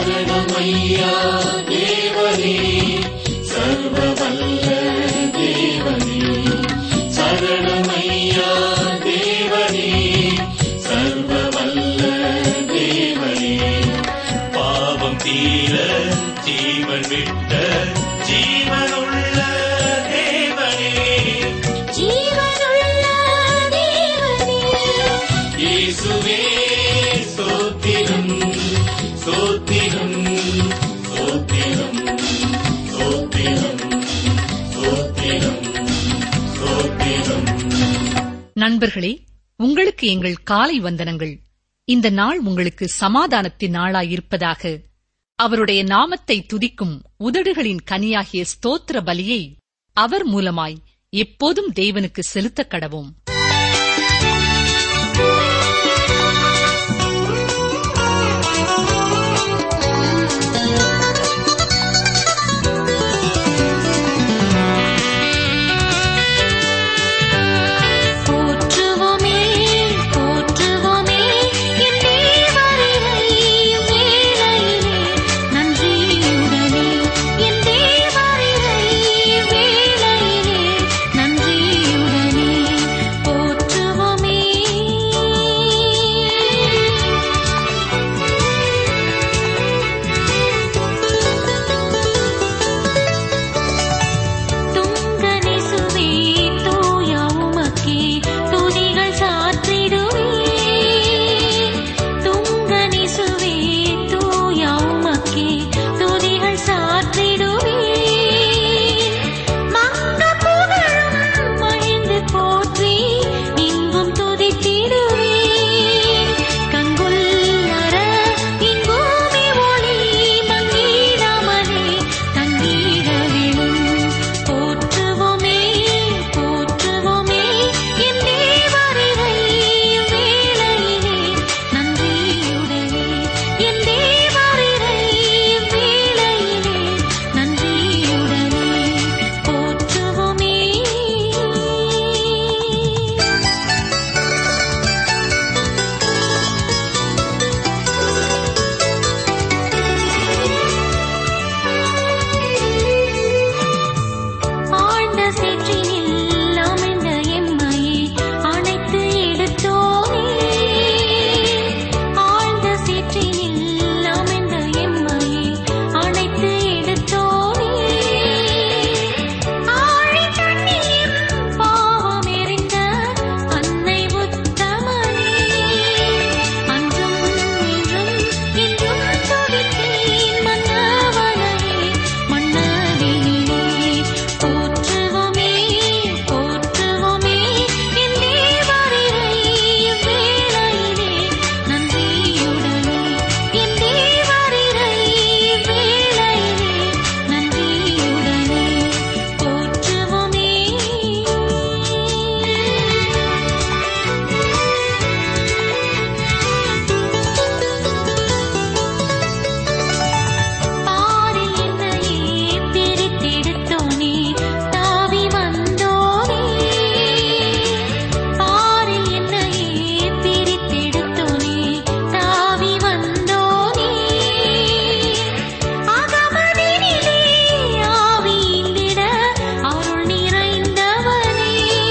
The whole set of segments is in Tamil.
சரணமையா தேவனே சர்வ வல்ல தேவனே சரணமையா தேவனே சர்வ வல்ல தேவனே பாவம் தீர ஜீவன் விட்ட ஜீவனுள்ள தேவனே ஜீவனுள்ள தேவனே இயேசுவே ஸ்தோத்திரம் ஸ்தோத்திரம் ஸ்தோத்திரம் ஸ்தோத்திரம் ஸ்தோத்திரம் ஸ்தோத்திரம் நண்பர்களே உங்களுக்கு எங்கள் காலை வந்தனங்கள் இந்த நாள் உங்களுக்கு சமாதானத்தின் நாளாயிருப்பதாக அவருடைய நாமத்தை துதிக்கும் உதடுகளின் கனியாகிய ஸ்தோத்திர பலியை அவர் மூலமாய் எப்போதும் தேவனுக்கு செலுத்தக் கடவோம் போற்றுவோமே போற்றுவோமே என் தேவரினை வேளையிலே நன்றியுடனே என் தேவரினை வேளையிலே நன்றியுடனே போற்றுவோமே துங்கனிசுவே தூய உமக்கே துதிகள் சாற்றிடுவே துங்கனிசுவே தூய உமக்கே துதிகள் சாற்றிடுவே மங்க புகழும் மகிழ்ந்து போற்றி இங்கும் துதித்திடுவே கங்குல்லர இங்கூமி ஒளி மங்கிடாமலே தங்கிடவிலும் போற்றுவோமே போற்றுவோமே என் தேவரினை வேளையிலே நன்றியுடனே என் தேவரினை வேளையிலே நன்றியுடனே போற்றுவோமே ஆழ்ந்த சேற்றினில் அமிழ்ந்த எம்மையை அணைத்து எடுத்தோனே ஆழ்ந்த சேற்றினில் அமிழ்ந்த எம்மையை அணைத்து எடுத்தோனே ஆழி தண்ணீர் பாவம் எறிந்த அன்னை உத்தமனே அன்றும் இன்றும் என்றும் துதித்தேன் மன்னவனையே மன்னவினிலே போற்றுவோமே போற்றுவோமே என் தேவரினை வேளையிலே நன்றியுடனே என் தேவரினை வேளையிலே நன்றியுடனே போற்றுவோமே பாரில் என்னையே பிரித்தெடுத்தோனே தாவி வந்தோனே பாரில் என்னையே பிரித்தெடுத்தோனே தாவி வந்தோனே அகமதினிலே ஆவியிந்திட அருள் நிறைந்தவனே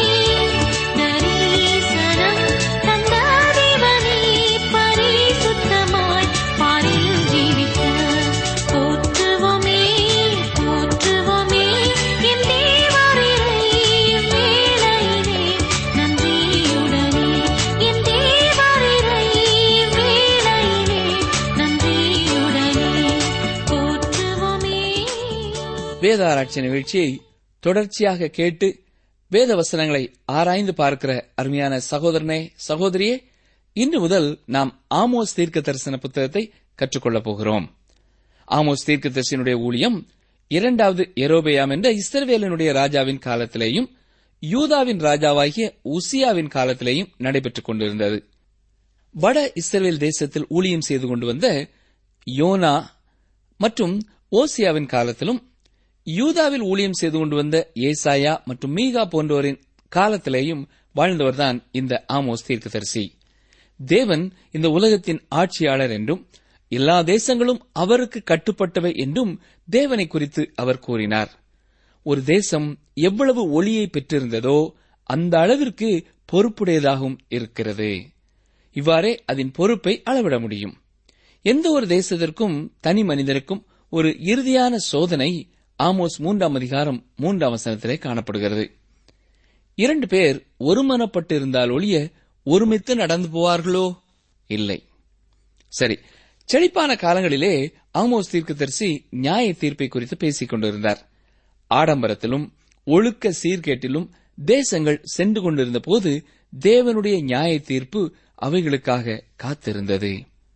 தரிசனம் தந்த தேவனே பரிசுத்தமாய் பாரில் ஜீவிக்க போற்றுவோமே போற்றுவோமே என் தேவரினை வேளையிலே நன்றியுடனே என் தேவரினை வேளையிலே நன்றியுடனே போற்றுவோமே வேத ஆராய்ச்சி நிகழ்ச்சியை தொடர்ச்சியாக கேட்டு வேத வசனங்களை ஆராய்ந்து பார்க்கிற அருமையான சகோதரனே சகோதரியே இன்று முதல் நாம் ஆமோஸ் தீர்க்க தரிசன புத்தகத்தை கற்றுக்கொள்ளப் போகிறோம் ஆமோஸ் தீர்க்க தரிசனுடைய ஊழியம் இரண்டாவது எரோபேயாம் என்ற இஸ்ரவேலனுடைய ராஜாவின் காலத்திலேயும் யூதாவின் ராஜாவாகிய உசியாவின் காலத்திலேயும் நடைபெற்றுக் கொண்டிருந்தது வட இஸ்ரவேல் தேசத்தில் ஊழியம் செய்து கொண்டு வந்த யோனா மற்றும் ஓசியாவின் காலத்திலும் யூதாவில் ஊழியம் செய்து கொண்டு வந்த ஏசாயா மற்றும் மீகா போன்றோரின் காலத்திலேயும் வாழ்ந்தவர்தான் இந்த ஆமோஸ் தீர்க்கதரிசி தேவன் இந்த உலகத்தின் ஆட்சியாளர் என்றும் எல்லா தேசங்களும் அவருக்கு கட்டுப்பட்டவை என்றும் தேவனை குறித்து அவர் கூறினார் ஒரு தேசம் எவ்வளவு ஒளியை பெற்றிருந்ததோ அந்த அளவிற்கு பொறுப்புடையதாகவும் இருக்கிறது இவ்வாறே அதன் பொறுப்பை அளவிட முடியும் எந்த ஒரு தேசத்திற்கும் தனி மனிதனுக்கும் ஒரு இறுதியான சோதனை ஆமோஸ் மூன்றாம் அதிகாரம் மூன்றாம் வசனத்திலே காணப்படுகிறது இரண்டு பேர் ஒருமனப்பட்டிருந்தால் ஒழிய ஒருமித்து நடந்து போவார்களோ இல்லை சரி செழிப்பான காலங்களிலே ஆமோஸ் தீர்க்கதரிசி நியாய தீர்ப்பை குறித்து பேசிக் கொண்டிருந்தார் ஆடம்பரத்திலும் ஒழுக்க சீர்கேட்டிலும் தேசங்கள் சென்று கொண்டிருந்த போது தேவனுடைய நியாய தீர்ப்பு அவைகளுக்காக காத்திருந்தது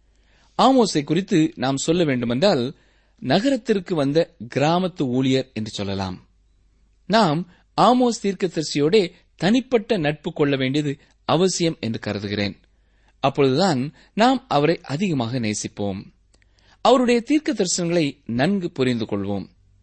ஆமோஸை குறித்து நாம் சொல்ல வேண்டுமென்றால் நகரத்திற்கு வந்த கிராமத்து ஊழியர் என்று சொல்லலாம் நாம் ஆமோஸ் தீர்க்கதரிசியோடே தனிப்பட்ட நட்பு கொள்ள வேண்டியது அவசியம் என்று கருதுகிறேன் அப்பொழுதுதான் நாம் அவரை அதிகமாக நேசிப்போம் அவருடைய தீர்க்க தரிசனங்களை நன்கு புரிந்து கொள்வோம்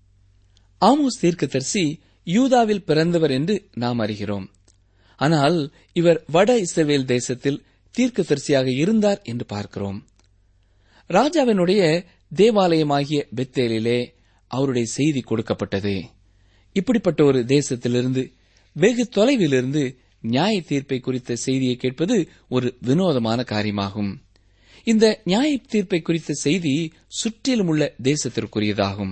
ஆமோஸ் தீர்க்கதரிசி யூதாவில் பிறந்தவர் என்று நாம் அறிகிறோம் ஆனால் இவர் வட இஸ்ரவேல் தேசத்தில் தீர்க்கதரிசியாக இருந்தார் என்று பார்க்கிறோம் ராஜாவினுடைய தேவாலயமாகிய பெத்தேலிலே அவருடைய செய்தி கொடுக்கப்பட்டது இப்படிப்பட்ட ஒரு தேசத்திலிருந்து வெகு தொலைவிலிருந்து நியாய தீர்ப்பை குறித்த செய்தியை கேட்பது ஒரு வினோதமான காரியமாகும் இந்த நியாய தீர்ப்பை குறித்த செய்தி சுற்றிலும் உள்ள தேசத்திற்குரியதாகும்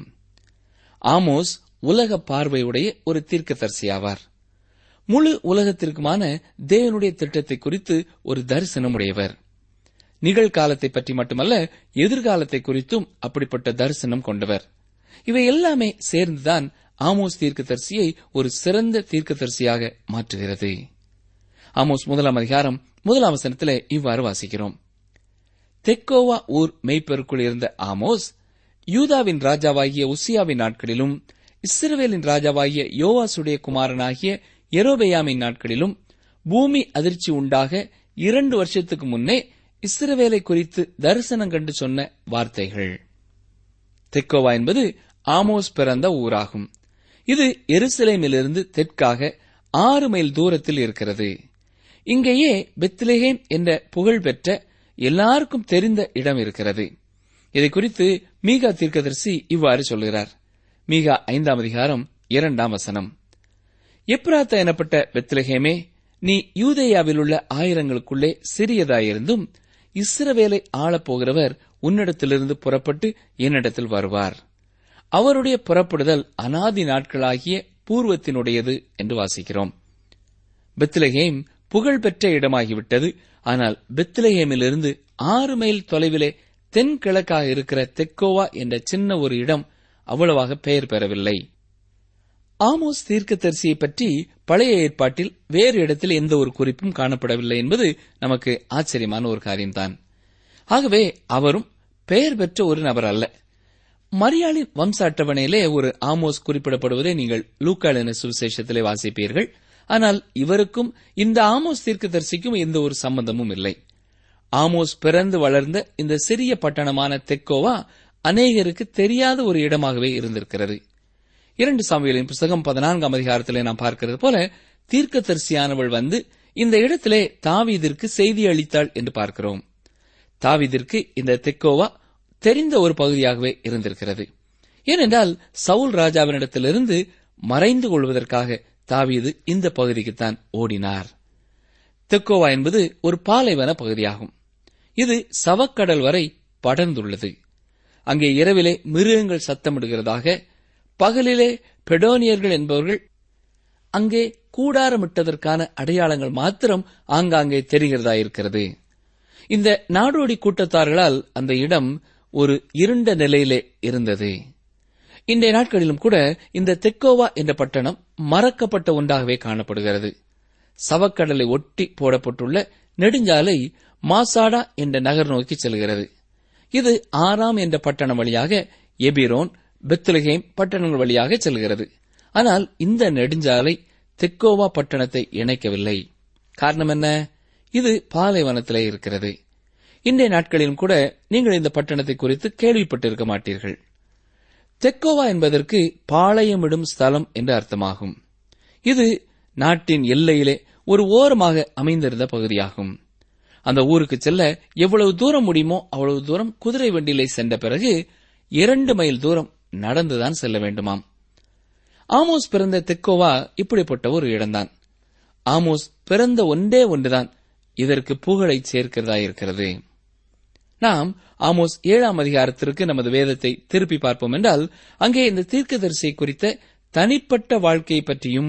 ஆமோஸ் உலக பார்வையுடைய ஒரு தீர்க்கதரிசியாவார் முழு உலகத்திற்குமான தேவனுடைய திட்டத்தை குறித்து ஒரு தரிசனமுடையவர் நிகழ்காலத்தை பற்றி மட்டுமல்ல எதிர்காலத்தை குறித்தும் அப்படிப்பட்ட தரிசனம் கொண்டவர் இவை எல்லாமே சேர்ந்துதான் ஆமோஸ் தீர்க்கதரிசியை ஒரு சிறந்த தீர்க்கதரிசியாக மாற்றுகிறது ஆமோஸ் முதலாம் அதிகாரம் முதலாம் வசனத்திலே இவ்வாறு வாசிக்கிறோம் தெக்கோவா ஊர் மெய்ப்பெருக்குள் இருந்த ஆமோஸ் யூதாவின் ராஜாவாகிய உசியாவின் நாட்களிலும் இஸ்ரவேலின் ராஜாவாகிய யோவாசுடைய குமாரனாகிய எரோபெயாமின் நாட்களிலும் பூமி அதிர்ச்சி உண்டாக இரண்டு வருஷத்துக்கு முன்னே இஸ்ரவேலை குறித்து தரிசனம் கண்டு சொன்ன வார்த்தைகள் தெக்கோவா என்பது ஆமோஸ் பிறந்த ஊராகும் இது எருசலேமிலிருந்து தெற்காக ஆறு மைல் தூரத்தில் இருக்கிறது இங்கேயே பெத்லஹேம் என்ற புகழ்பெற்ற எல்லாருக்கும் தெரிந்த இடம் இருக்கிறது இதை குறித்து மீகா தீர்க்கதரிசி இவ்வாறு சொல்கிறார் மீகா ஐந்தாம் அதிகாரம் இரண்டாம் வசனம் எப்ராத்தா எனப்பட்ட பெத்லஹேமே நீ யூதேயாவில் உள்ள ஆயிரங்களுக்குள்ளே சிறியதாயிருந்தும் இஸ்ரவேலை ஆளப்போகிறவர் உன்னிடத்திலிருந்து புறப்பட்டு என்னிடத்தில் வருவார் அவருடைய புறப்படுதல் அனாதி நாட்களாகிய பூர்வத்தினுடையது என்று வாசிக்கிறோம் பெத்லஹேம் புகழ்பெற்ற இடமாகிவிட்டது ஆனால் பெத்லஹேமிலிருந்து ஆறு மைல் தொலைவிலே தென்கிழக்காக இருக்கிற தெக்கோவா என்ற சின்ன ஒரு இடம் அவ்வளவாக பெயர் பெறவில்லை ஆமோஸ் தீர்க்கதரிசியை பற்றி பழைய ஏற்பாட்டில் வேறு இடத்தில் எந்த ஒரு குறிப்பும் காணப்படவில்லை என்பது நமக்கு ஆச்சரியமான ஒரு காரியம்தான் ஆகவே அவரும் பெயர் பெற்ற ஒரு நபர் அல்ல மரியாளின் வம்ச அட்டவணையிலே ஒரு ஆமோஸ் குறிப்பிடப்படுவதை நீங்கள் லூக்காளின சுவிசேஷத்திலே வாசிப்பீர்கள் ஆனால் இவருக்கும் இந்த ஆமோஸ் தீர்க்கதரிசிக்கும் எந்த ஒரு சம்பந்தமும் இல்லை ஆமோஸ் பிறந்து வளர்ந்த இந்த சிறிய பட்டணமான தெக்கோவா அநேகருக்கு தெரியாத ஒரு இடமாகவே இருந்திருக்கிறது இரண்டு சாமிகளின் புஸ்தகம் பதினான்காம் அதிகாரத்திலே நாம் பார்க்கிறது போல தீர்க்கதரிசியானவள் வந்து இந்த இடத்திலே தாவீதிற்கு செய்தி அளித்தாள் என்று பார்க்கிறோம் தாவீதிற்கு இந்த தெக்கோவா தெரிந்த ஒரு பகுதியாகவே இருந்திருக்கிறது ஏனென்றால் சவுல் ராஜாவினிடத்திலிருந்து மறைந்து கொள்வதற்காக தாவீது இந்த பகுதிக்குத்தான் ஓடினார் தெக்கோவா என்பது ஒரு பாலைவன பகுதியாகும் இது சவக்கடல் வரை படர்ந்துள்ளது அங்கே இரவிலே மிருகங்கள் சத்தமிடுகிறதாக பகலிலே பெடோனியர்கள் என்பவர்கள் அங்கே கூடாரமிட்டதற்கான அடையாளங்கள் மாத்திரம் ஆங்காங்கே தெரிகிறதா இருக்கிறது இந்த நாடோடி கூட்டத்தார்களால் அந்த இடம் ஒரு இருண்ட நிலையிலே இருந்தது இன்றைய நாட்களிலும் கூட இந்த தெக்கோவா என்ற பட்டணம் மறக்கப்பட்ட ஒன்றாகவே காணப்படுகிறது சவக்கடலை ஒட்டி போடப்பட்டுள்ள நெடுஞ்சாலை மாசாடா என்ற நகர் நோக்கி செல்கிறது இது ஆறாம் என்ற பட்டணம் வழியாக எபிரோன் பெத்லஹேம் பட்டணங்கள் வழியாக செல்கிறது ஆனால் இந்த நெடுஞ்சாலை தெக்கோவா பட்டணத்தை இணைக்கவில்லை காரணம் என்ன இது பாலைவனத்திலே இருக்கிறது இன்றைய நாட்களிலும் கூட நீங்கள் இந்த பட்டணத்தை குறித்து கேள்விப்பட்டிருக்க மாட்டீர்கள் தெக்கோவா என்பதற்கு பாளையமிடும் ஸ்தலம் என்று அர்த்தமாகும் இது நாட்டின் எல்லையிலே ஒரு ஓரமாக அமைந்திருந்த பகுதியாகும் அந்த ஊருக்கு செல்ல எவ்வளவு தூரம் முடியுமோ அவ்வளவு தூரம் குதிரை வண்டியிலே சென்ற பிறகு இரண்டு மைல் தூரம் நடந்துதான் செல்ல வேண்டுமாம் ஆமோஸ் பிறந்த தெக்கோவா இப்படிப்பட்ட ஒரு இடம்தான் ஆமோஸ் பிறந்த ஒன்றே ஒன்றுதான் இதற்கு புகழை சேர்க்கிறதா இருக்கிறது நாம் ஆமோஸ் ஏழாம் அதிகாரத்திற்கு நமது வேதத்தை திருப்பி பார்ப்போம் என்றால் அங்கே இந்த தீர்க்கதரிசியை குறித்த தனிப்பட்ட வாழ்க்கையை பற்றியும்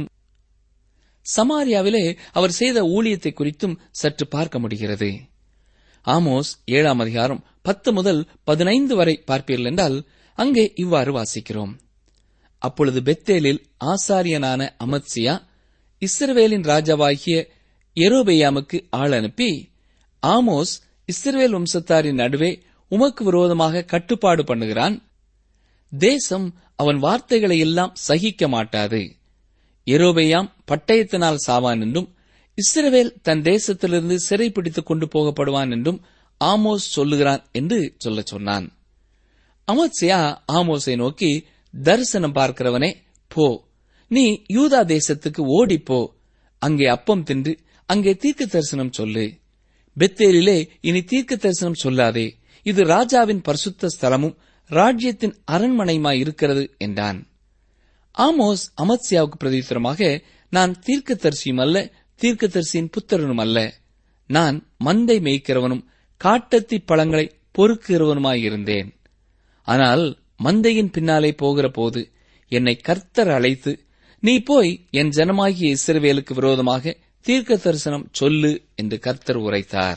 சமாரியாவிலே அவர் செய்த ஊழியத்தை குறித்தும் சற்று பார்க்க முடிகிறது ஆமோஸ் ஏழாம் அதிகாரம் பத்து முதல் பதினைந்து வரை பார்ப்பீர்கள் என்றால் அங்கே இவ்வாறு வாசிக்கிறோம் அப்பொழுது பெத்தேலில் ஆசாரியனான அமத்சியா இஸ்ரவேலின் ராஜாவாகிய எரோபெயாமுக்கு ஆள் அனுப்பி ஆமோஸ் இஸ்ரவேல் வம்சத்தாரின் நடுவே உமக்கு விரோதமாக கட்டுப்பாடு பண்ணுகிறான் தேசம் அவன் வார்த்தைகளை எல்லாம் சகிக்க மாட்டாது எரோபெயாம் பட்டயத்தினால் சாவான் என்றும் இஸ்ரவேல் தன் தேசத்திலிருந்து சிறைப்பிடித்துக் கொண்டு போகப்படுவான் என்றும் ஆமோஸ் சொல்லுகிறான் என்று சொல்லச் சொன்னான் அமத்சியா ஆமோஸை நோக்கி தரிசனம் பார்க்கிறவனே போ நீ யூதா தேசத்துக்கு ஓடிப்போ அங்கே அப்பம் தின்று அங்கே தீர்க்க தரிசனம் சொல்லு பெத்தேலிலே இனி தீர்க்க தரிசனம் சொல்லாதே இது ராஜாவின் பரிசுத்த ஸ்தலமும் ராஜ்யத்தின் அரண்மனையுமாய் இருக்கிறது என்றான் ஆமோஸ் அமத்சியாவுக்கு பிரதித்திரமாக நான் தீர்க்கதரிசியும் அல்ல தீர்க்கதரிசியின் புத்திரனும் அல்ல நான் மந்தை மேய்க்கிறவனும் காட்டத்தி பழங்களை பொறுக்கிறவனுமாயிருந்தேன் ஆனால் மந்தையின் பின்னாலே போகிற போது என்னை கர்த்தர் அழைத்து நீ போய் என் ஜனமாகிய இஸ்ரவேலுக்கு விரோதமாக தீர்க்க தரிசனம் சொல்லு என்று கர்த்தர் உரைத்தார்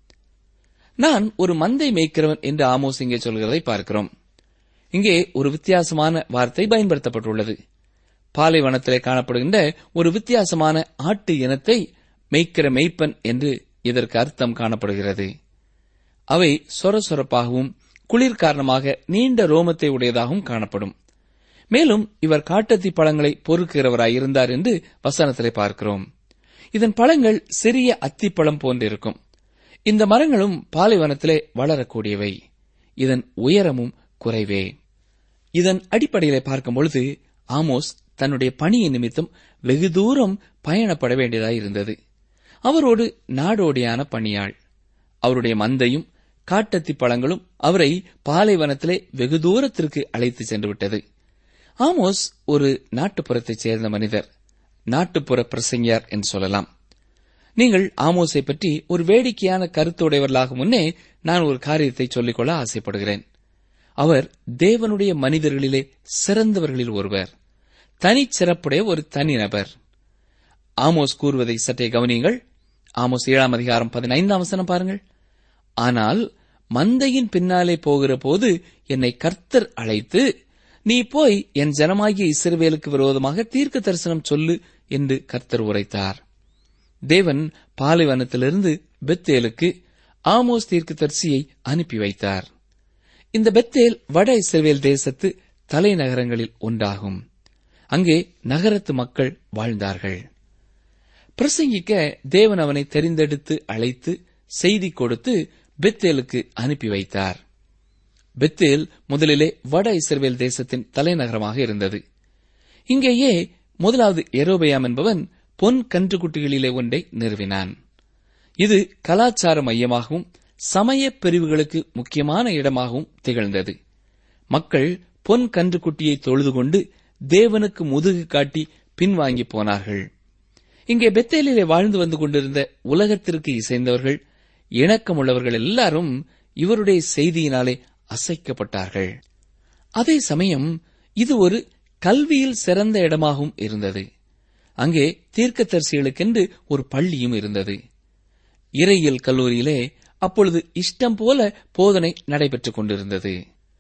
நான் ஒரு மந்தை மேய்க்கிறவன் என்று ஆமோஸ் இங்கே சொல்கிறதை பார்க்கிறோம் இங்கே ஒரு வித்தியாசமான வார்த்தை பயன்படுத்தப்பட்டுள்ளது பாலைவனத்திலே காணப்படுகின்ற ஒரு வித்தியாசமான ஆட்டு இனத்தை மேய்க்கிற மெய்ப்பன் என்று இதற்கு அர்த்தம் காணப்படுகிறது அவை சொர சொரப்பாகவும் குளிர் காரணமாக நீண்ட ரோமத்தை உடையதாகவும் காணப்படும் மேலும் இவர் காட்டத்தி பழங்களை பொறுக்கிறவராய் இருந்தார் என்று வசனத்திலே பார்க்கிறோம் இதன் பழங்கள் சிறிய அத்திப்பழம் போன்றிருக்கும் இந்த மரங்களும் பாலைவனத்திலே வளரக்கூடியவை இதன் உயரமும் குறைவே இதன் அடிப்படையிலே பார்க்கும் பொழுது ஆமோஸ் தன்னுடைய பணியின் நிமித்தம் வெகு தூரம் பயணப்பட வேண்டியதாயிருந்தது அவரோடு நாடோடியான பணியாள் அவருடைய மந்தையும் காட்டத்தி பழங்களும் அவரை பாலைவனத்திலே வெகு தூரத்திற்கு அழைத்து சென்று விட்டது ஆமோஸ் ஒரு நாட்டுப்புறத்தைச் சேர்ந்த மனிதர் நாட்டுப்புற பிரசங்கியார் என்று சொல்லலாம் நீங்கள் ஆமோஸை பற்றி ஒரு வேடிக்கையான கருத்துடையவர்களாக முன்னே நான் ஒரு காரியத்தை சொல்லிக்கொள்ள ஆசைப்படுகிறேன் அவர் தேவனுடைய மனிதர்களிலே சிறந்தவர்களில் ஒருவர் தனிச்சிறப்புடைய ஒரு தனிநபர் ஆமோஸ் கூறுவதை சற்றே கவனியுங்கள் ஆமோஸ் ஏழாம் அதிகாரம் பதினைந்தாம் வசனம் பாருங்கள் ஆனால் மந்தையின் பின்னாலே போகிற போது என்னை கர்த்தர் அழைத்து நீ போய் என் ஜனமாகிய இஸ்ரவேலுக்கு விரோதமாக தீர்க்க தரிசனம் சொல்லு என்று கர்த்தர் உரைத்தார் தேவன் பாலைவனத்திலிருந்து பெத்தேலுக்கு ஆமோஸ் தீர்க்கதரிசியை அனுப்பி வைத்தார் இந்த பெத்தேல் வட இஸ்ரவேல் தேசத்து தலைநகரங்களில் ஒன்றாகும் அங்கே நகரத்து மக்கள் வாழ்ந்தார்கள் பிரசங்கிக்க தேவன் அவனை தெரிந்தெடுத்து அழைத்து செய்தி கொடுத்து பெத்தேலுக்கு அனுப்பி வைத்தார் பெத்தேல் முதலிலே வட இஸ்ரவேல் தேசத்தின் தலைநகரமாக இருந்தது இங்கேயே முதலாவது எரோபயாம் என்பவன் பொன் கன்றுக்குட்டிகளிலே ஒன்றை நிறுவினான் இது கலாச்சார மையமாகவும் சமய பிரிவுகளுக்கு முக்கியமான இடமாகவும் திகழ்ந்தது மக்கள் பொன் கன்றுக்குட்டியை தொழுது கொண்டு தேவனுக்கு முதுகு காட்டி பின்வாங்கி போனார்கள் இங்கே பெத்தேலிலே வாழ்ந்து வந்து கொண்டிருந்த உலகத்திற்கு இசைந்தவர்கள் இணக்கமுள்ளவர்கள் எல்லாரும் இவருடைய செய்தியினாலே அசைக்கப்பட்டார்கள் அதே சமயம் இது ஒரு கல்வியில் சிறந்த இடமாகவும் இருந்தது அங்கே தீர்க்கதரிசிகளுக்கென்று ஒரு பள்ளியும் இருந்தது இறையியல் கல்லூரியிலே அப்பொழுது இஷ்டம் போல போதனை நடைபெற்றுக் கொண்டிருந்தது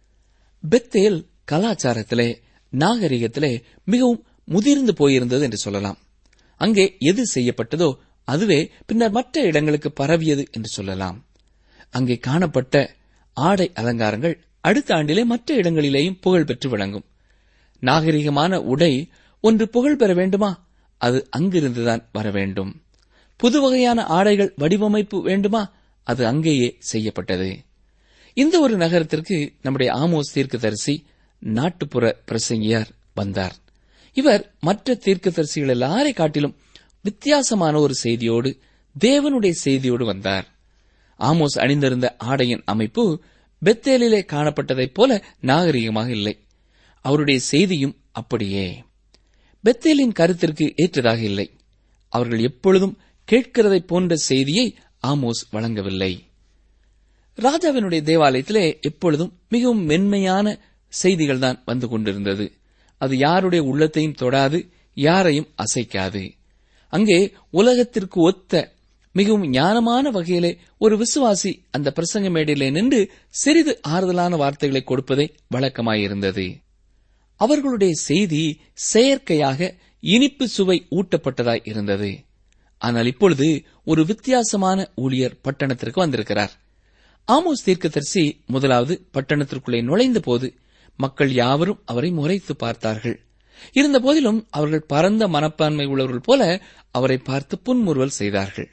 பெத்தேல் கலாச்சாரத்திலே நாகரிகத்திலே மிகவும் முதிர்ந்து போயிருந்தது என்று சொல்லலாம் அங்கே எது செய்யப்பட்டதோ அதுவே பின்னர் மற்ற இடங்களுக்கு பரவியது என்று சொல்லலாம் அங்கே காணப்பட்ட ஆடை அலங்காரங்கள் அடுத்த ஆண்டிலே மற்ற இடங்களிலேயும் புகழ் பெற்று விளங்கும் நாகரிகமான உடை ஒன்று புகழ் பெற வேண்டுமா அது அங்கிருந்துதான் வர வேண்டும் புது வகையான ஆடைகள் வடிவமைப்பு வேண்டுமா அது அங்கேயே செய்யப்பட்டது இந்த ஒரு நகரத்திற்கு நம்முடைய ஆமோஸ் தீர்க்கதரிசி நாட்டுப்புற பிரசங்கியார் வந்தார் இவர் மற்ற தீர்க்கதரிசிகள் எல்லாரை காட்டிலும் வித்தியாசமான ஒரு செய்தியோடு தேவனுடைய செய்தியோடு வந்தார் ஆமோஸ் அணிந்திருந்த ஆடையின் அமைப்பு பெத்தேலிலே காணப்பட்டதைப் போல நாகரிகமாக இல்லை அவருடைய செய்தியும் அப்படியே பெத்தேலின் கருத்திற்கு ஏற்றதாக இல்லை அவர்கள் எப்பொழுதும் கேட்கிறதைப் போன்ற செய்தியை ஆமோஸ் வழங்கவில்லை ராஜாவினுடைய தேவாலயத்திலே எப்பொழுதும் மிகவும் மென்மையான செய்திகள் தான் வந்து கொண்டிருந்தது அது யாருடைய உள்ளத்தையும் தொடாது யாரையும் அசைக்காது அங்கே உலகத்திற்கு ஒத்த மிகவும் ஞானமான வகையிலே ஒரு விசுவாசி அந்த பிரசங்க மேடையிலே நின்று சிறிது ஆறுதலான வார்த்தைகளை கொடுப்பதே வழக்கமாயிருந்தது அவர்களுடைய செய்தி செயற்கையாக இனிப்பு சுவை ஊட்டப்பட்டதாய் இருந்தது ஆனால் இப்பொழுது ஒரு வித்தியாசமான ஊழியர் பட்டணத்திற்கு வந்திருக்கிறார் ஆமோஸ் தீர்க்கதரிசி முதலாவது பட்டணத்திற்குள்ளே நுழைந்த போது மக்கள் யாவரும் அவரை முறைத்து பார்த்தார்கள் இருந்த போதிலும் அவர்கள் பரந்த மனப்பான்மை உள்ளவர்கள் போல அவரை பார்த்து புன்முறுவல் செய்தார்கள்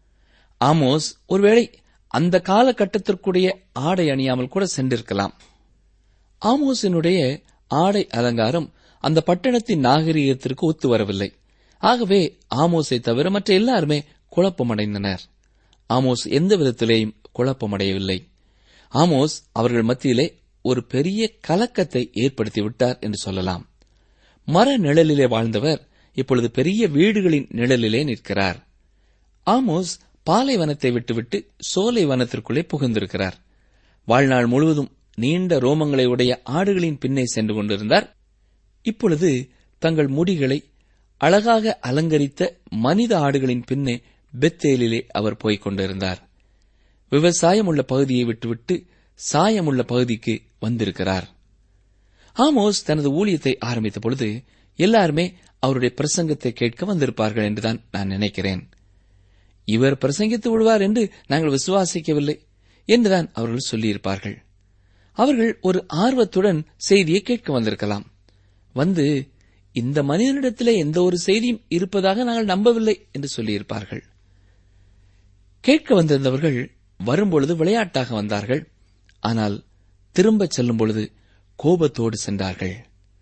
ஆமோஸ் ஒருவேளை அந்த காலகட்டத்திற்குடைய ஆடை அணியாமல் கூட சென்றிருக்கலாம் ஆமோஸினுடைய ஆடை அலங்காரம் அந்த பட்டணத்தின் நாகரிகத்திற்கு ஒத்து வரவில்லை ஆகவே ஆமோஸை தவிர மற்ற எல்லாருமே குழப்பமடைந்தனர் ஆமோஸ் எந்த விதத்திலேயும் குழப்பமடையவில்லை ஆமோஸ் அவர்கள் மத்தியிலே ஒரு பெரிய கலக்கத்தை ஏற்படுத்தி விட்டார் என்று சொல்லலாம் மர நிழலிலே வாழ்ந்தவர் இப்பொழுது பெரிய வீடுகளின் நிழலிலே நிற்கிறார் ஆமோஸ் பாலைவனத்தை விட்டுவிட்டு சோலை வனத்திற்குள்ளே புகுந்திருக்கிறார் வாழ்நாள் முழுவதும் நீண்ட ரோமங்களை உடைய ஆடுகளின் பின்னே சென்று கொண்டிருந்தார் இப்பொழுது தங்கள் முடிகளை அழகாக அலங்கரித்த மனித ஆடுகளின் பின்னே பெத்தேலிலே அவர் போய்க் கொண்டிருந்தார் விவசாயம் உள்ள பகுதியை விட்டுவிட்டு சாயமுள்ள பகுதிக்கு வந்திருக்கிறார் ஆமோஸ் தனது ஊழியத்தை ஆரம்பித்த பொழுது எல்லாருமே அவருடைய பிரசங்கத்தை கேட்க வந்திருப்பார்கள் என்றுதான் நான் நினைக்கிறேன் இவர் பிரசங்கித்து விடுவார் என்று நாங்கள் விசுவாசிக்கவில்லை என்றுதான் அவர்கள் சொல்லியிருப்பார்கள் அவர்கள் ஒரு ஆர்வத்துடன் செய்தியை கேட்க வந்திருக்கலாம் வந்து இந்த மனிதனிடத்திலே எந்த ஒரு செய்தியும் இருப்பதாக நாங்கள் நம்பவில்லை என்று சொல்லியிருப்பார்கள் கேட்க வந்திருந்தவர்கள் வரும்பொழுது விளையாட்டாக வந்தார்கள் ஆனால் திரும்பச் செல்லும் பொழுது கோபத்தோடு சென்றார்கள்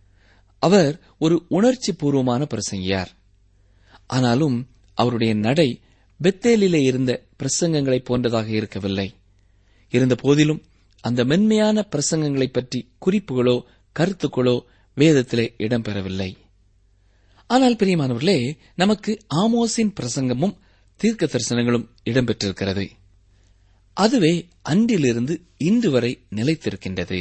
அவர் ஒரு உணர்ச்சி பூர்வமான பிரசங்கியார் ஆனாலும் அவருடைய நடை பெத்தேலிலே இருந்த பிரசங்கங்களைப் போன்றதாக இருக்கவில்லை இருந்த போதிலும் அந்த மென்மையான பிரசங்கங்களைப் பற்றி குறிப்புகளோ கருத்துக்களோ வேதத்திலே இடம்பெறவில்லை ஆனால் பிரியமானவர்களே நமக்கு ஆமோஸின் பிரசங்கமும் தீர்க்க தரிசனங்களும் இடம்பெற்றிருக்கிறது அதுவே அன்றிலிருந்து இன்று வரை நிலைத்திருக்கின்றது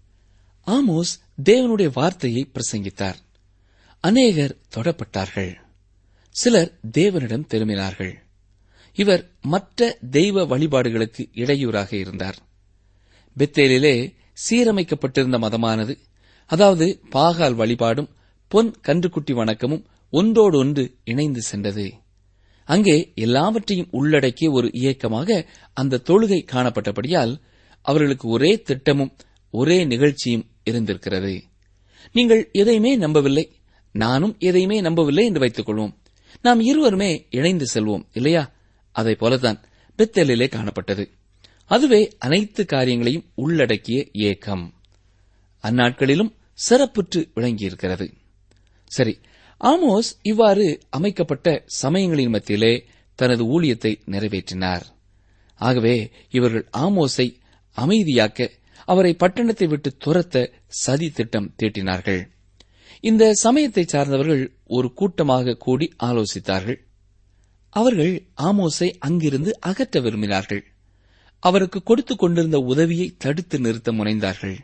ஆமோஸ் தேவனுடைய வார்த்தையை பிரசங்கித்தார் அநேகர் தொடப்பட்டார்கள் சிலர் தேவனிடம் திரும்பினார்கள் இவர் மற்ற தெய்வ வழிபாடுகளுக்கு இடையூறாக இருந்தார் பெத்தேலிலே சீரமைக்கப்பட்டிருந்த மதமானது அதாவது பாகால் வழிபாடும் பொன் கன்றுக்குட்டி வணக்கமும் ஒன்றோடு ஒன்று இணைந்து சென்றது அங்கே எல்லாவற்றையும் உள்ளடக்கிய ஒரு இயக்கமாக அந்த தொழுகை காணப்பட்டபடியால் அவர்களுக்கு ஒரே திட்டமும் ஒரே நிகழ்ச்சியும் இருந்திருக்கிறது நீங்கள் எதையுமே நம்பவில்லை நானும் எதையுமே நம்பவில்லை என்று வைத்துக் கொள்வோம் நாம் இருவருமே இணைந்து செல்வோம் இல்லையா அதை போலதான் பெத்தேலிலே காணப்பட்டது அதுவே அனைத்து காரியங்களையும் உள்ளடக்கிய இயக்கம் அந்நாட்களிலும் சிறப்புற்று விளங்கியிருக்கிறது சரி ஆமோஸ் இவ்வாறு அமைக்கப்பட்ட சமயங்களின் மத்தியிலே தனது ஊழியத்தை நிறைவேற்றினார் ஆகவே இவர்கள் ஆமோஸை அமைதியாக்க அவரை பட்டணத்தை விட்டு துரத்த சதி திட்டம் தீட்டினார்கள் இந்த சமயத்தை சார்ந்தவர்கள் ஒரு கூட்டமாக கூடி ஆலோசித்தார்கள் அவர்கள் ஆமோஸை அங்கிருந்து அகற்ற விரும்பினார்கள் அவருக்கு கொடுத்துக் கொண்டிருந்த உதவியை தடுத்து நிறுத்த முனைந்தார்கள்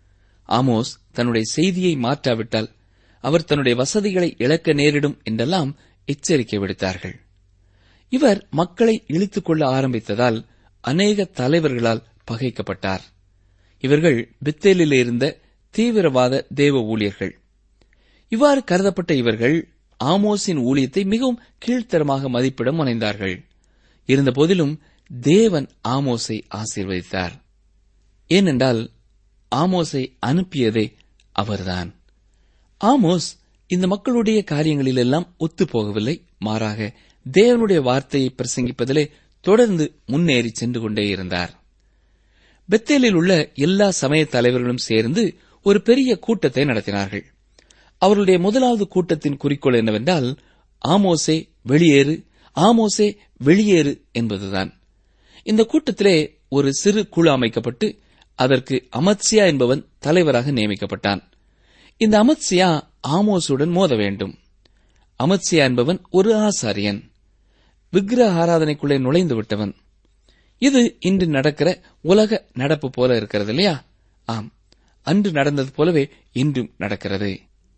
ஆமோஸ் தன்னுடைய செய்தியை மாற்றாவிட்டால் அவர் தன்னுடைய வசதிகளை இழக்க நேரிடும் என்றெல்லாம் எச்சரிக்கை விடுத்தார்கள் இவர் மக்களை இழுத்துக் கொள்ள ஆரம்பித்ததால் அநேக தலைவர்களால் பகைக்கப்பட்டார் இவர்கள் பித்தேலில் இருந்த தீவிரவாத தேவ ஊழியர்கள் இவ்வாறு கருதப்பட்ட இவர்கள் ஆமோஸின் ஊழியத்தை மிகவும் கீழ்த்தரமாக மதிப்பிட முனைந்தார்கள் இருந்தபோதிலும் தேவன் ஆமோஸை ஆசீர்வதித்தார் ஏனென்றால் ஆமோஸை அனுப்பியதே அவர்தான் ஆமோஸ் இந்த மக்களுடைய காரியங்களிலெல்லாம் ஒத்துப்போகவில்லை மாறாக தேவனுடைய வார்த்தையை பிரசங்கிப்பதிலே தொடர்ந்து முன்னேறி சென்று கொண்டே இருந்தார் பெத்தேலில் உள்ள எல்லா சமய தலைவர்களும் சேர்ந்து ஒரு பெரிய கூட்டத்தை நடத்தினார்கள் அவர்களுடைய முதலாவது கூட்டத்தின் குறிக்கோள் என்னவென்றால் ஆமோசே வெளியேறு ஆமோசே வெளியேறு என்பதுதான் இந்த கூட்டத்திலே ஒரு சிறு குழு அமைக்கப்பட்டு அதற்கு அமத்சியா என்பவன் தலைவராக நியமிக்கப்பட்டான் இந்த அமத்சியா ஆமோசுடன் மோத வேண்டும் அமத்சியா என்பவன் ஒரு ஆசாரியன் விக்கிரக ஆராதனைக்குள்ளே நுழைந்து விட்டவன் இது இன்று நடக்கிற உலக நடப்பு போல இருக்கிறது இல்லையா ஆம் அன்று நடந்தது போலவே இன்றும் நடக்கிறது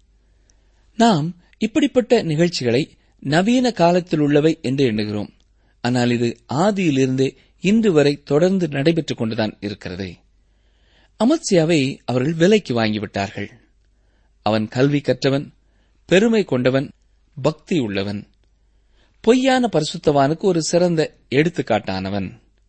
நாம் இப்படிப்பட்ட நிகழ்ச்சிகளை நவீன காலத்தில் உள்ளவை என்று எண்ணுகிறோம் ஆனால் இது ஆதியிலிருந்தே இன்று வரை தொடர்ந்து நடைபெற்றுக் கொண்டுதான் இருக்கிறது அமத்சியாவை அவர்கள் விலைக்கு வாங்கிவிட்டார்கள் அவன் கல்வி கற்றவன் பெருமை கொண்டவன் பக்தி உள்ளவன் பொய்யான பரிசுத்தவானுக்கு ஒரு சிறந்த எடுத்துக்காட்டானவன்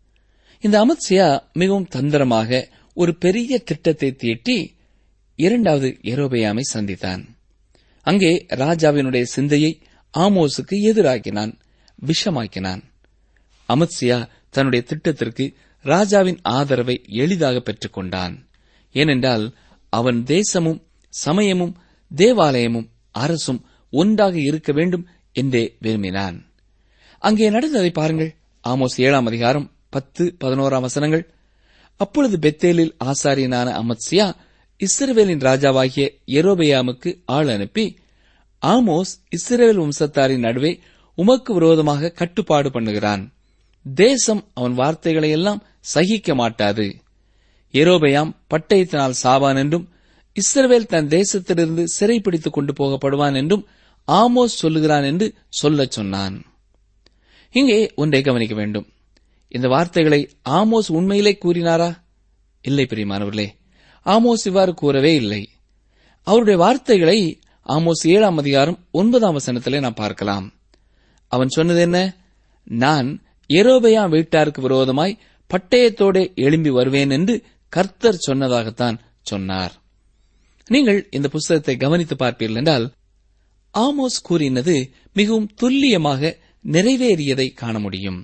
இந்த அமத்சியா மிகவும் தந்திரமாக ஒரு பெரிய திட்டத்தை தீட்டி இரண்டாவது எரோபயாமை சந்தித்தான் அங்கே ராஜாவினுடைய சிந்தையை ஆமோஸுக்கு எதிராக்கினான் விஷமாக்கினான் அமத்சியா தன்னுடைய திட்டத்திற்கு ராஜாவின் ஆதரவை எளிதாக பெற்றுக் கொண்டான் ஏனென்றால் அவன் தேசமும் சமயமும் தேவாலயமும் அரசும் ஒன்றாக இருக்க வேண்டும் என்றே விரும்பினான் அங்கே நடந்ததை பாருங்கள் ஆமோஸ் ஏழாம் அதிகாரம் பத்து பதினோராம் வசனங்கள் அப்பொழுது பெத்தேலில் ஆசாரியனான அமத்சியா இஸ்ரவேலின் ராஜாவாகிய எரோபெயாமுக்கு ஆள் அனுப்பி ஆமோஸ் இஸ்ரவேல் வம்சத்தாரின் நடுவே உமக்கு விரோதமாக கட்டுப்பாடு பண்ணுகிறான் தேசம் அவன் வார்த்தைகளை எல்லாம் சகிக்க மாட்டாது எரோபெயாம் பட்டயத்தினால் சாவான் என்றும் இஸ்ரவேல் தன் தேசத்திலிருந்து சிறைப்பிடித்துக் கொண்டு போகப்படுவான் என்றும் ஆமோஸ் சொல்லுகிறான் என்று சொல்லச் சொன்னான் இங்கே ஒன்றை கவனிக்க வேண்டும் இந்த வார்த்தைகளை ஆமோஸ் உண்மையிலே கூறினாரா இல்லை பிரியமானவர்களே ஆமோஸ் இவ்வாறு கூறவே இல்லை அவருடைய வார்த்தைகளை ஆமோஸ் ஏழாம் அதிகாரம் ஒன்பதாம் வசனத்திலே நாம் பார்க்கலாம் அவன் சொன்னது என்ன நான் எரோபயா வீட்டாருக்கு விரோதமாய் பட்டயத்தோட எழும்பி வருவேன் என்று கர்த்தர் சொன்னதாகத்தான் சொன்னார் நீங்கள் இந்த புஸ்தகத்தை கவனித்து பார்ப்பீர்கள் என்றால் ஆமோஸ் கூறினது மிகவும் துல்லியமாக நிறைவேறியதை காண முடியும்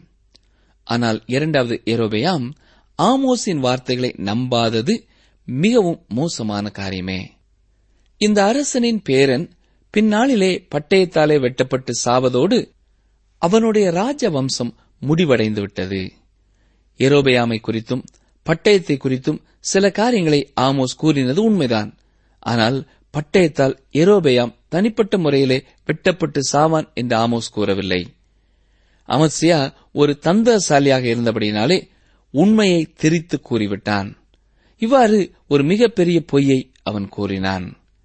ஆனால் இரண்டாவது எரோபெயாம் ஆமோஸின் வார்த்தைகளை நம்பாதது மிகவும் மோசமான காரியமே இந்த அரசனின் பேரன் பின்னாளிலே பட்டயத்தாலே வெட்டப்பட்டு சாவதோடு அவனுடைய ராஜ வம்சம் முடிவடைந்து விட்டது எரோபெயாமை குறித்தும் பட்டயத்தை குறித்தும் சில காரியங்களை ஆமோஸ் கூறினது உண்மைதான் ஆனால் பட்டயத்தால் எரோபெயாம் தனிப்பட்ட முறையிலே வெட்டப்பட்டு சாவான் என்று ஆமோஸ் கூறவில்லை அமத்சியா ஒரு தந்திரசாலியாக இருந்தபடியினாலே உண்மையை திரித்து கூறிவிட்டான் இவ்வாறு ஒரு மிகப்பெரிய பொய்யை அவன் கூறினான்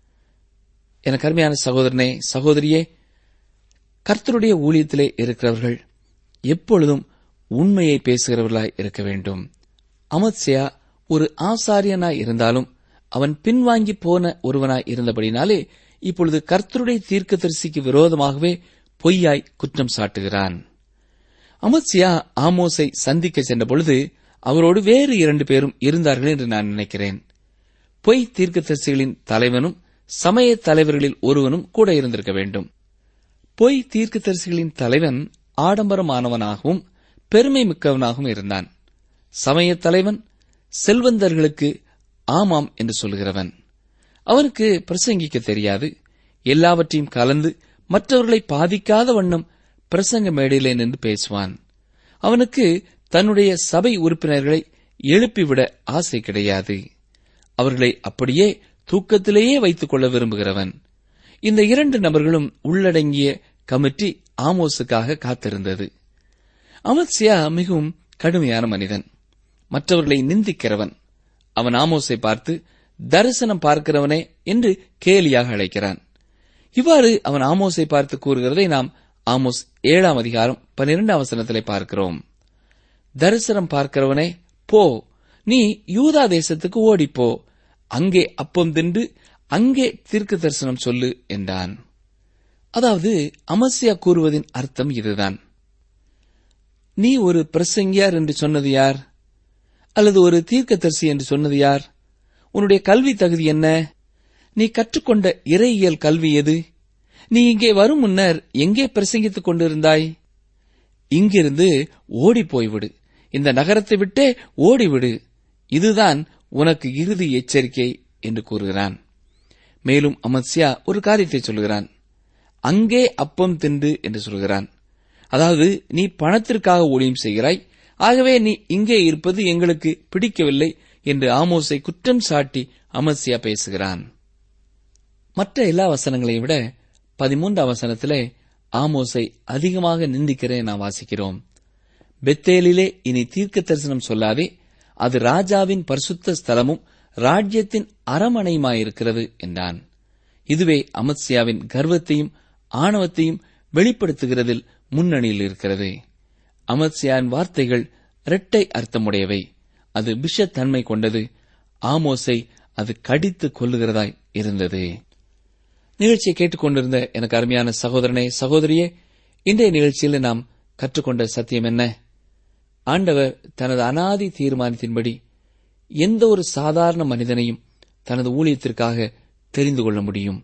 எனக்கு அருமையான சகோதரனே சகோதரியே கர்த்தருடைய ஊழியத்திலே இருக்கிறவர்கள் எப்பொழுதும் உண்மையை பேசுகிறவர்களாய் இருக்க வேண்டும் அமத்சியா ஒரு ஆசாரியனாய் இருந்தாலும் அவன் பின்வாங்கி போன ஒருவனாய் இருந்தபடினாலே இப்பொழுது கர்த்தருடைய தீர்க்கதரிசிக்கு விரோதமாகவே பொய்யாய் குற்றம் சாட்டுகிறான் அமத்சியா ஆமோஸை சந்திக்க சென்ற பொழுது அவரோடு வேறு இரண்டு பேரும் இருந்தார்கள் என்று நான் நினைக்கிறேன் பொய் தீர்க்கதரிசிகளின் தலைவனும் சமய தலைவர்களில் ஒருவனும் கூட இருந்திருக்க வேண்டும் பொய் தீர்க்கதரிசிகளின் தலைவன் ஆடம்பரமானவனாகவும் பெருமை மிக்கவனாகவும் இருந்தான் சமய தலைவன் செல்வந்தர்களுக்கு ஆமாம் என்று சொல்கிறவன் அவனுக்கு பிரசங்கிக்க தெரியாது எல்லாவற்றையும் கலந்து மற்றவர்களை பாதிக்காத வண்ணம் பிரசங்க மேடையிலே நின்று பேசுவான் அவனுக்கு தன்னுடைய சபை உறுப்பினர்களை எழுப்பிவிட ஆசை கிடையாது அவர்களை அப்படியே தூக்கத்திலேயே வைத்துக் கொள்ள விரும்புகிறவன் இந்த இரண்டு நபர்களும் உள்ளடங்கிய கமிட்டி ஆமோஸுக்காக காத்திருந்தது அமத்சியா மிகவும் கடுமையான மனிதன் மற்றவர்களை நிந்திக்கிறவன் அவன் ஆமோஸை பார்த்து தரிசனம் பார்க்கிறவனே என்று கேலியாக அழைக்கிறான் இவ்வாறு அவன் ஆமோஸை பார்த்து கூறுகிறதை நாம் ஆமோஸ் ஏழாம் அதிகாரம் பன்னிரெண்டாம் வசனத்திலே பார்க்கிறோம் தரிசனம் பார்க்கிறவனே போ நீ யூதா தேசத்துக்கு ஓடிப்போ அங்கே அப்பம் தின்று அங்கே தீர்க்க தரிசனம் சொல்லு என்றான் அதாவது அமசியா கூறுவதின் அர்த்தம் இதுதான் நீ ஒரு பிரசங்கியார் என்று சொன்னது யார் அல்லது ஒரு தீர்க்கதரிசி என்று சொன்னது யார் உன்னுடைய கல்வி தகுதி என்ன நீ கற்றுக்கொண்ட இறையியல் கல்வி எது நீ இங்கே வரும் முன்னர் எங்கே பிரசங்கித்துக் கொண்டிருந்தாய் இங்கிருந்து ஓடிப் போய்விடு இந்த நகரத்தை விட்டே ஓடிவிடு இதுதான் உனக்கு இறுதி எச்சரிக்கை என்று கூறுகிறான் மேலும் அமத்சியா ஒரு காரியத்தை சொல்கிறான் அங்கே அப்பம் தின்று என்று சொல்கிறான் அதாவது நீ பணத்திற்காக ஊழியம் செய்கிறாய் ஆகவே நீ இங்கே இருப்பது எங்களுக்கு பிடிக்கவில்லை என்று ஆமோஸை குற்றம் சாட்டி அமத்சியா பேசுகிறான் மற்ற எல்லா வசனங்களையும் விட பதிமூன்றாம் வசனத்திலே ஆமோஸை அதிகமாக நிந்திக்கிறேன் நாம் வாசிக்கிறோம் பெத்தேலிலே இனி தீர்க்க தரிசனம் சொல்லாதே அது ராஜாவின் பரிசுத்த ஸ்தலமும் ராஜ்யத்தின் அரமனையுமாயிருக்கிறது என்றான் இதுவே அமத்சியாவின் கர்வத்தையும் ஆணவத்தையும் வெளிப்படுத்துகிறதில் முன்னணியில் இருக்கிறது அமத்சியாவின் வார்த்தைகள் இரட்டை அர்த்தமுடையவை அது விஷத்தன்மை கொண்டது ஆமோஸை அது கடித்து கொல்லுகிறதாய் இருந்தது நிகழ்ச்சியை கேட்டுக்கொண்டிருந்த எனக்கு அருமையான சகோதரனே சகோதரியே இன்றைய நிகழ்ச்சியில் நாம் கற்றுக்கொண்ட சத்தியம் என்ன ஆண்டவர் தனது அனாதி தீர்மானத்தின்படி எந்த ஒரு சாதாரண மனிதனையும் தனது ஊழியத்திற்காக தெரிந்து கொள்ள முடியும்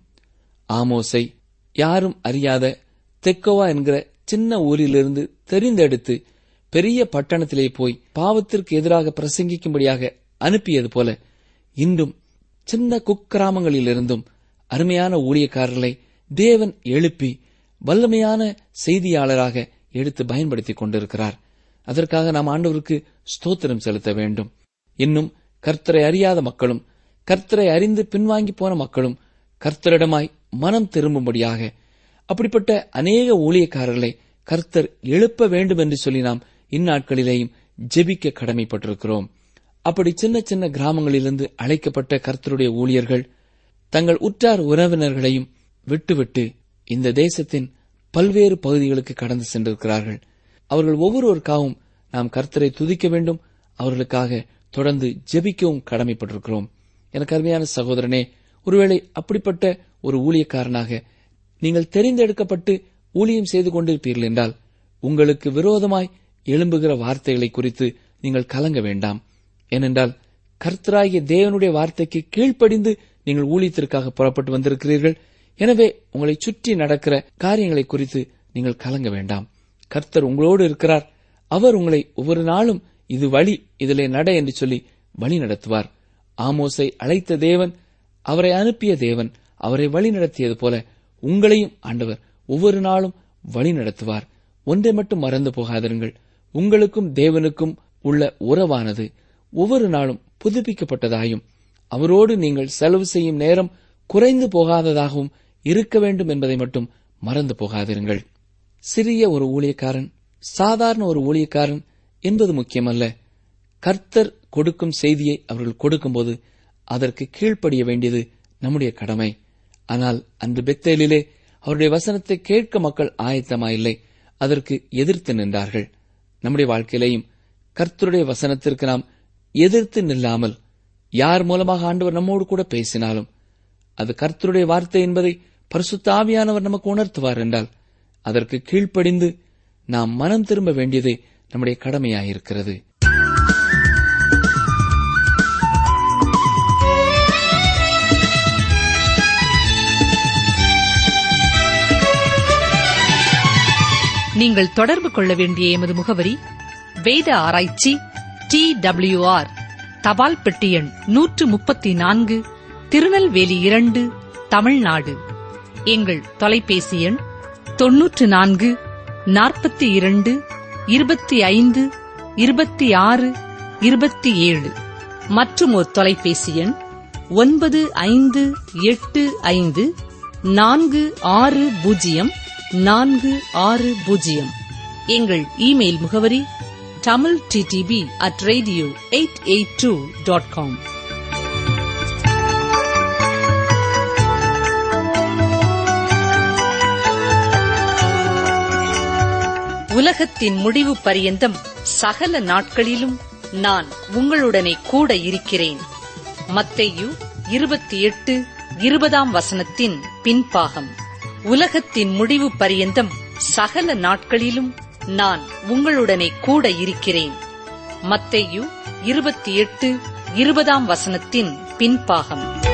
ஆமோஸை யாரும் அறியாத தெக்கோவா என்கிற சின்ன ஊரிலிருந்து தெரிந்தெடுத்து பெரிய பட்டணத்திலே போய் பாவத்திற்கு எதிராக பிரசங்கிக்கும்படியாக அனுப்பியது போல இன்றும் சின்ன குக்கிராமங்களிலிருந்தும் அருமையான ஊழியக்காரர்களை தேவன் எழுப்பி வல்லமையான செய்தியாளராக எடுத்து பயன்படுத்திக் கொண்டிருக்கிறார் அதற்காக நாம் ஆண்டவருக்கு ஸ்தோத்திரம் செலுத்த வேண்டும் இன்னும் கர்த்தரை அறியாத மக்களும் கர்த்தரை அறிந்து பின்வாங்கி போன மக்களும் கர்த்தரிடமாய் மனம் திரும்பும்படியாக அப்படிப்பட்ட அநேக ஊழியக்காரர்களை கர்த்தர் எழுப்ப வேண்டும் என்று சொல்லி நாம் இந்நாட்களிலேயும் ஜெபிக்க கடமைப்பட்டிருக்கிறோம் அப்படி சின்ன சின்ன கிராமங்களிலிருந்து அழைக்கப்பட்ட கர்த்தருடைய ஊழியர்கள் தங்கள் உற்றார் உறவினர்களையும் விட்டுவிட்டு இந்த தேசத்தின் பல்வேறு பகுதிகளுக்கு கடந்து சென்றிருக்கிறார்கள் அவர்கள் ஒவ்வொருவருக்காகவும் நாம் கர்த்தரை துதிக்க வேண்டும் அவர்களுக்காக தொடர்ந்து ஜெபிக்கவும் கடமைப்பட்டிருக்கிறோம் எனக்கு அருமையான சகோதரனே ஒருவேளை அப்படிப்பட்ட ஒரு ஊழியக்காரனாக நீங்கள் தெரிந்தெடுக்கப்பட்டு ஊழியம் செய்து கொண்டிருப்பீர்கள் என்றால் உங்களுக்கு விரோதமாய் எழும்புகிற வார்த்தைகளை குறித்து நீங்கள் கலங்க வேண்டாம் ஏனென்றால் கர்த்தராகிய தேவனுடைய வார்த்தைக்கு கீழ்ப்படிந்து நீங்கள் ஊழியத்திற்காக புறப்பட்டு வந்திருக்கிறீர்கள் எனவே உங்களை சுற்றி நடக்கிற காரியங்களை குறித்து நீங்கள் கலங்க வேண்டாம் கர்த்தர் உங்களோடு இருக்கிறார் அவர் உங்களை ஒவ்வொரு நாளும் இது வழி இதிலே நட என்று சொல்லி வழி நடத்துவார் ஆமோஸை அழைத்த தேவன் அவரை அனுப்பிய தேவன் அவரை வழி நடத்தியது போல உங்களையும் ஆண்டவர் ஒவ்வொரு நாளும் வழி நடத்துவார் ஒன்றை மட்டும் மறந்து போகாதிருங்கள் உங்களுக்கும் தேவனுக்கும் உள்ள உறவானது ஒவ்வொரு நாளும் புதுப்பிக்கப்பட்டதாயும் அவரோடு நீங்கள் செலவு செய்யும் நேரம் குறைந்து போகாததாகவும் இருக்க வேண்டும் என்பதை மட்டும் மறந்து போகாதிருங்கள் சிறிய ஒரு ஊழியக்காரன் சாதாரண ஒரு ஊழியக்காரன் என்பது முக்கியமல்ல கர்த்தர் கொடுக்கும் செய்தியை அவர்கள் கொடுக்கும்போது அதற்கு கீழ்ப்படிய வேண்டியது நம்முடைய கடமை ஆனால் அன்று பெத்தேலிலே அவருடைய வசனத்தை கேட்க மக்கள் ஆயத்தமாயில்லை அதற்கு எதிர்த்து நின்றார்கள் நம்முடைய வாழ்க்கையிலேயும் கர்த்தருடைய வசனத்திற்கு நாம் எதிர்த்து நில்லாமல் யார் மூலமாக ஆண்டவர் நம்மோடு கூட பேசினாலும் அது கர்த்தருடைய வார்த்தை என்பதை பரிசுத்த ஆவியானவர் நமக்கு உணர்த்துவார் என்றால் அதற்கு கீழ்ப்படிந்து நாம் மனம் திரும்ப வேண்டியதே நம்முடைய கடமையாயிருக்கிறது நீங்கள் தொடர்பு கொள்ள வேண்டிய எமது முகவரி வேத ஆராய்ச்சி டி ஆர் தபால் பெட்டி எண் நூற்று முப்பத்தி நான்கு திருநெல்வேலி இரண்டு தமிழ்நாடு எங்கள் தொலைபேசி எண் தொன்னூற்று நான்கு நாற்பத்தி இரண்டு இருபத்தி ஐந்து இருபத்தி ஆறு இருபத்தி ஏழு மற்றும் ஒரு தொலைபேசி எண் ஒன்பது ஐந்து எட்டு ஐந்து நான்கு ஆறு பூஜ்ஜியம் நான்கு ஆறு பூஜ்ஜியம் எங்கள் இமெயில் முகவரி Tamil DTP at radio eight eight two dot com உலகத்தின் முடிவு பரியந்தம் சகல நாட்களிலும் நான் உங்களுடனே கூட இருக்கிறேன் மத்தேயு இருபத்தி எட்டு இருபதாம் வசனத்தின் பின்பாகம் உலகத்தின் முடிவு பரியந்தம் சகல நாட்களிலும் நான் உங்களுடனே கூட இருக்கிறேன் மத்தேயு இருபத்தி எட்டு இருபதாம் வசனத்தின் பின்பாகம்